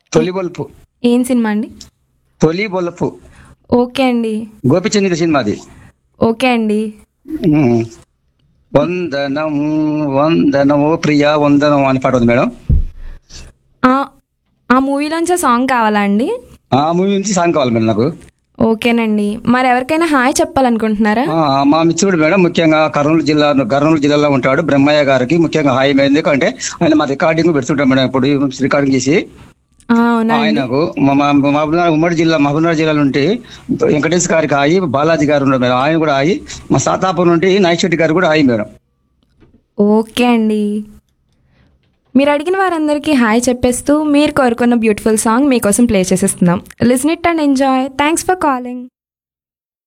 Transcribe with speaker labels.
Speaker 1: తొలి బొలుపు
Speaker 2: ఏం సినిమా అండి
Speaker 1: తొలి బొలుపు
Speaker 2: ఓకే అండి
Speaker 1: గోపిచంద్ర సినిమా అది
Speaker 2: ఓకే అండి
Speaker 1: ఉమ్. వందనం వందనం ఓ ప్రియా వందనం అని పాట ఉంది మేడం
Speaker 2: ఆ ఆ మూవీలోంచి ఆ సాంగ్ కావాలా అండి
Speaker 1: ఆ మూవీ నుంచి సాంగ్ కావాలి మేడం నాకు
Speaker 2: ఓకేనండి మరి ఎవరికైనా హాయ్ చెప్పాలనుకుంటున్నారా
Speaker 1: ఆ, మా మిత్రుడు మేడం ముఖ్యంగా కర్నూలు జిల్లా కర్నూలు జిల్లాలో ఉంటాడు బ్రహ్మయ్య గారికి ముఖ్యంగా హాయి మీద ఎందుకంటే ఆయన మా రికార్డింగ్ పెడుతుంటాం మేడం ఇప్పుడు రికార్డింగ్ చేసి
Speaker 2: ఆ, అవునా అండి
Speaker 1: ఆయనకు మా మా- మహబూబ్నగర్ ఉమ్మడి జిల్లా మహబూబ్నగర్ జిల్లా నుండి వెంకటేష్ గారికి ఆయి బాలాజీ గారు ఉన్నారు మేడం ఆయన కూడా ఆయి మా సాతాపూర్ నుండి నాయశెట్టి గారు కూడా ఆయి మేడం
Speaker 2: ఓకే అండి మీరు అడిగిన వారందరికీ హాయ్ చెప్పేస్తూ మీరు కోరుకున్న బ్యూటిఫుల్ సాంగ్ మీకోసం ప్లే చేసేస్తున్నాం listen it and enjoy thanks for calling